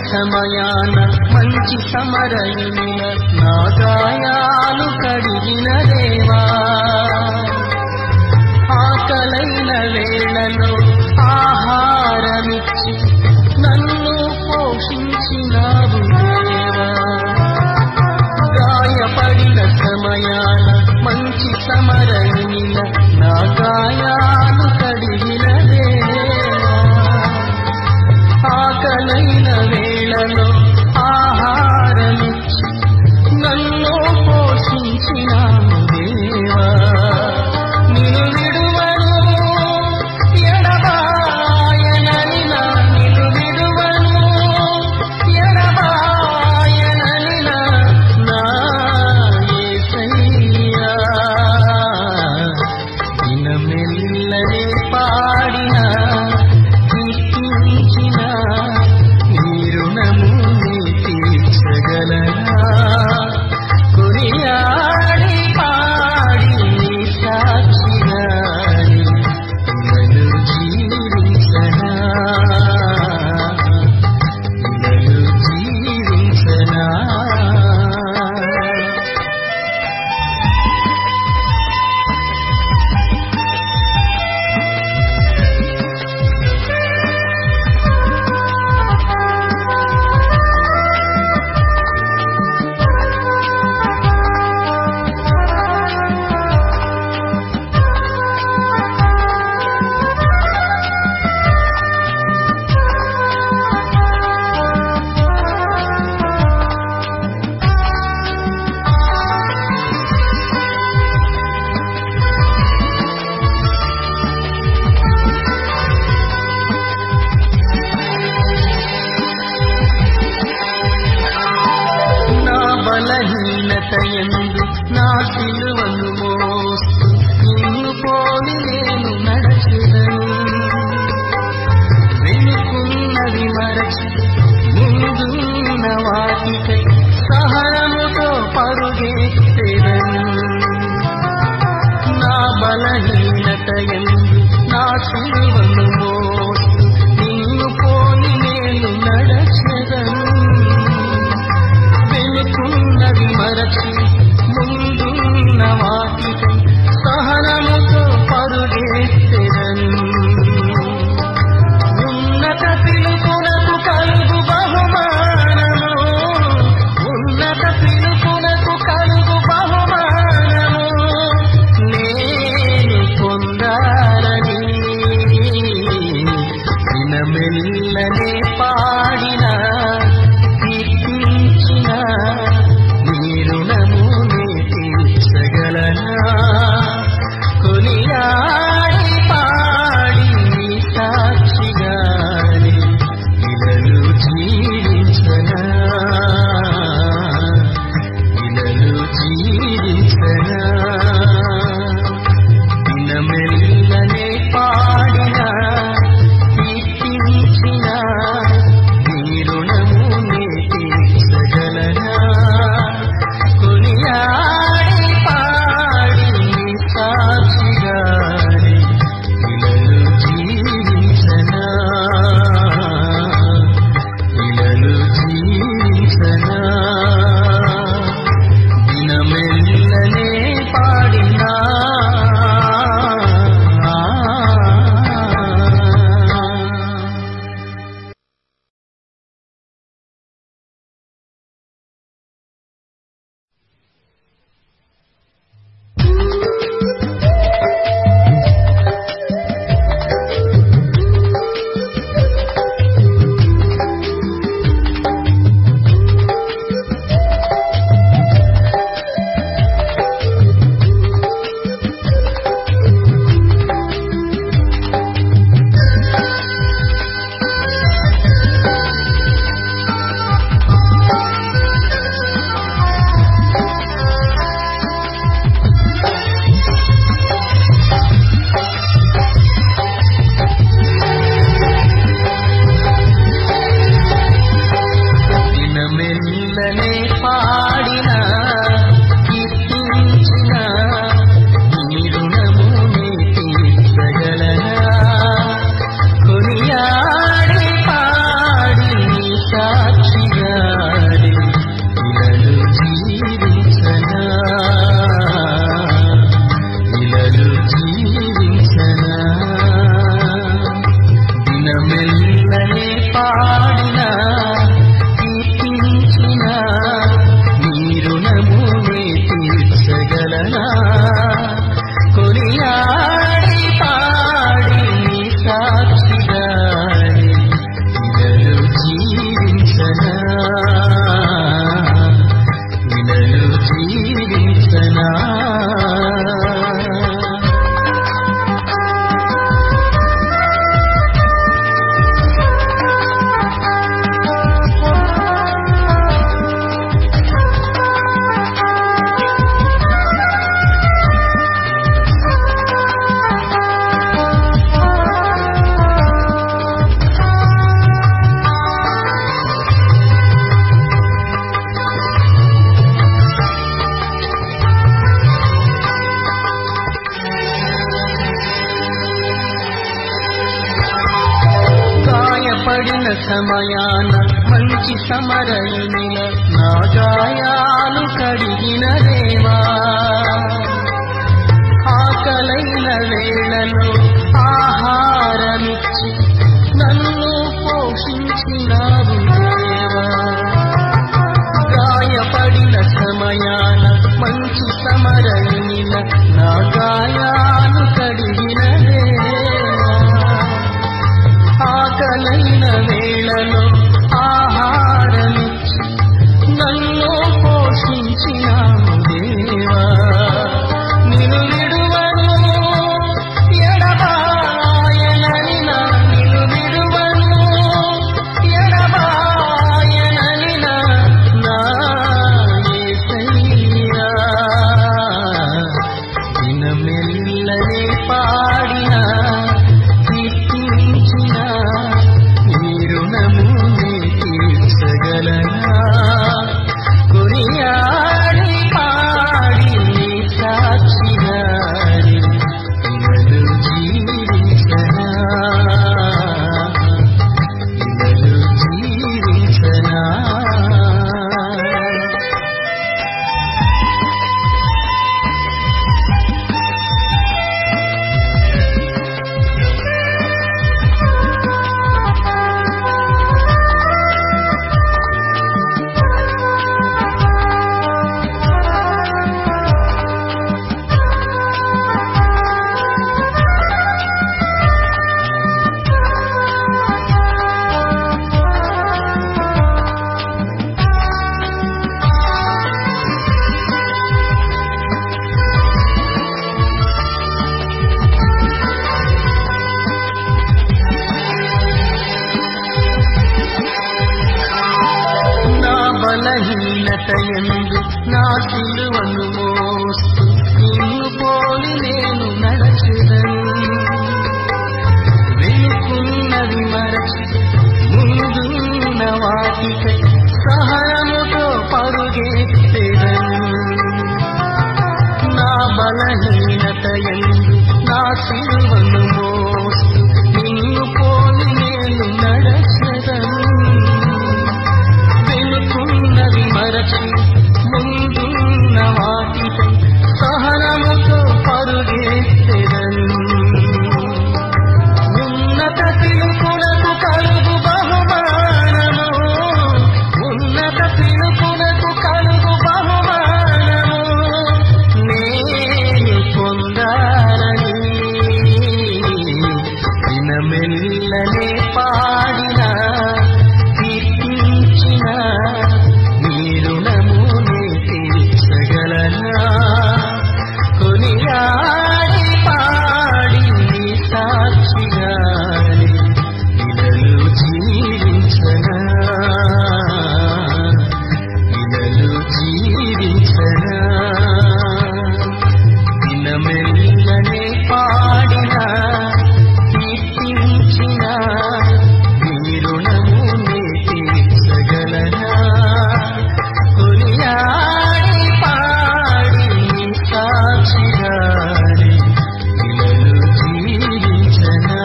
సమయాన మంచి సమరయునిన నా గాయాలు కడిగిన దేవా ఆకలైన వేళలో ఆహారమిచ్చి నన్ను పోషించినావు దేవా గాయపడిన సమయాన మంచి సమరయునిన నా గాయాలు కడిగిన దేవా ఆకలైన వేళలో ఆహారమిచ్చి నన్ను పోషించినాము దేవా నిన్ను విడువను ఎడబాయనని నా నిన్ను విడువను ఎడబాయనని నా నా యేసయ్యా దినమెల్లనే పాడిన కీర్తించిన నీరుణము తీర్చగలనా కొనియాడి పాడి నీ సాక్షిగాని నన్ను జీవించనా నన్ను జీవించనా నా బలహీనత ఎందు నా సిలువను మోస్తూ నిన్ను పోలి నేను నడచెదను వెనుకున్నది మరచి ముందున్న వాటికై సహనముతో పరుగెత్తెదను నా బలహీనత ఎందు నా సిలువను మోస్తూ నిన్ను పోలి నేను నడచెదను వెనుకున్నది మరచి ముందున్న వాటికై సహనముతో పరుగెత్తెదను ఉన్నత పిలుపునకు కలుగు బహుమానము ఉన్నత పిలుపునకు కలుగు బహుమానము నేను పొందాలని దినమెల్లనే పాడిన కీర్తించిన నీరుణము తీర్చగలనా కొనియాడి పాడి నీ సాక్షిగాని ఇలలు జీవించనా ఇలలు జీవించనా దినమెల్లనే పాడిన కీర్తించిన నీరుణము తీర్చగలనా కొనియాడి పాడి నీ సాక్షిగాని ఇలలు జీవించనా ఇలలు జీవించనా దినమెల్లనే పాడినా సమయాన మంచి సమరయునిల నా గాయాలు కడిగిన దేవా ఆకలైన వేళలో ఆహారమిచ్చి నన్ను పోషించినావు దేవా గాయపడిన సమయాన మంచి సమరయునిల నా గాయాలు కడిగిన దేవా ఆకలైన వేళలో ఆహారమిచ్చి నన్ను పోషించినావు దేవా నిన్ను విడువను ఎడబాయనని నా నిన్ను విడువను ఎడబాయనని నా నా యేసయ్యా దినమెల్లనే పాడిన కీర్తించిన మీరు నమునే తీర్చగలనా కొనియాడి పాడి నీ సాక్షిగారి ఇవలు జీవించనా ఇవలు జీవించనా నా బలహీనత ఎందు నా సిలువను మోస్తూ నిన్ను పోలి నేను నడచెదను వెనుకున్నది మరచి ముందున్న వాటికై సహనముతో పరుగెత్తెదను నా బలహీనత ఎందు నా సిలువను మోస్తూ నిన్ను పోలి నేను నడచెదను వెనుకున్నది మరచి ముందున్న వాటిపై సహనముతో పరుగెత్తెదను ఉన్నత పిలుపులకు కలుగు బహుమానము ఉన్నత పిలుపులకు కలుగు బహుమానము నేను పొందాలని దినమెల్లనే పాడిన కీర్తించిన మీరు నమూనే తీర్చగలనా కొనియాడి పాడి నీ సాక్షిగాని ఇలలు జీవించనా ఇలలు జీవించనా దినమెల్లనే పాడిన కీర్తించిన మీరు నమూనే తీర్చగలనా కొనియాడి పాడి నీ సాక్షిగాని ఇలలు జీవించనా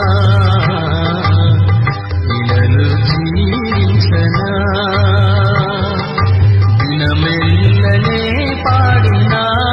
ఇలలు జీవించనా దినమెల్లనే పాడినా